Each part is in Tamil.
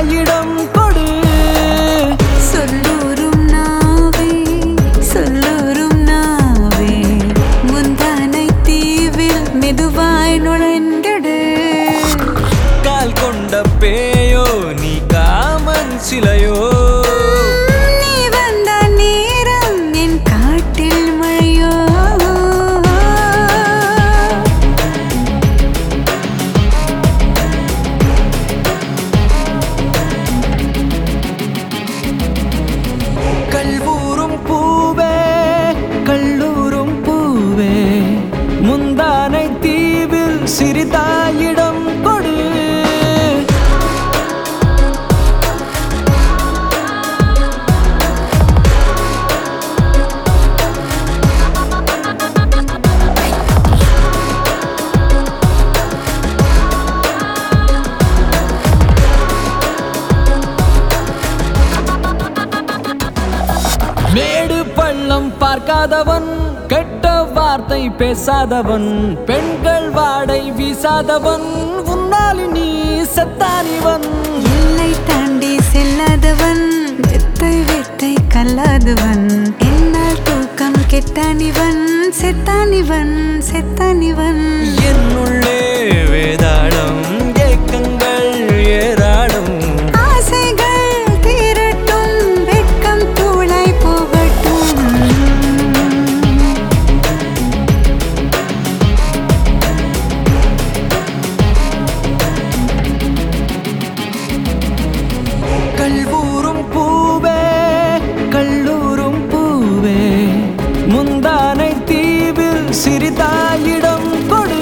சிரித்தாயிடம் கொடு சொல்லூரும் நாவே சொல்லூரும் நாவே முந்தானை தீவில் மெதுவாய் நுழைந்திடு கால் கொண்ட பேயோ நீ காமன் சிலையோ நீ வந்த நேரம் என் காட்டில் மழையோ கல்வூரும் பூவே கல்லூரும் பூவே முந்தானை தீவில் சிறிதாயிடம் கொடு மேடு பள்ளம் பார்க்காதவன் கெட்ட வார்த்தை பேசாதவன் பெண்கள் வாடை வீசாதவன் உன்னால் நீ செத்தானிவன் எல்லை தாண்டி செல்லாதவன் வித்தை வித்தை கல்லாதவன் என்னால் தூக்கம் கெட்டானிவன் செத்தானிவன் செத்தானிவன் என்னுள்ளே வேதாளம் ஏக்கங்கள் ஏராளம் ஆசைகள் தீரட்டும் வெட்கம் தூளாய் போகட்டும் கல்வூரும் பூவே கல்லூரும் பூவே முந்தானை தீவில் சிறிதாயிடம் கொடு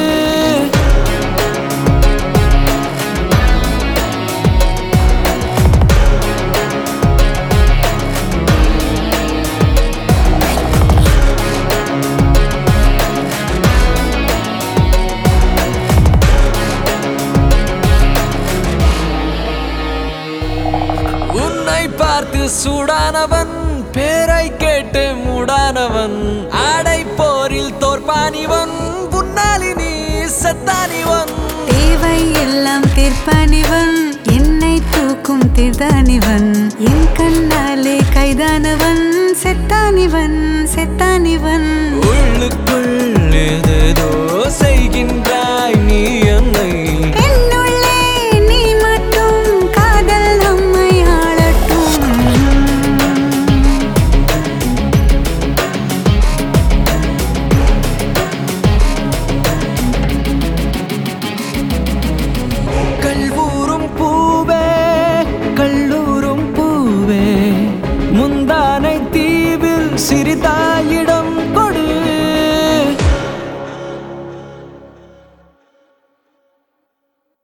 உன்னை பார்த்து சூடானவன் பேரை கேட்டு மூடானவன் ஆடை போரில் தோற்பானிவன் புன்னாலி நீ செத்தானிவன் தேவை எல்லாம் தீர்ப்பானிவன் என்னை தூக்கும் தீர்தானிவன் என் கண்ணாலே கைதானவன் செத்தானிவன் செத்தானிவன் உள்ளுக்குள் ஏதேதோ செய்கின்றான்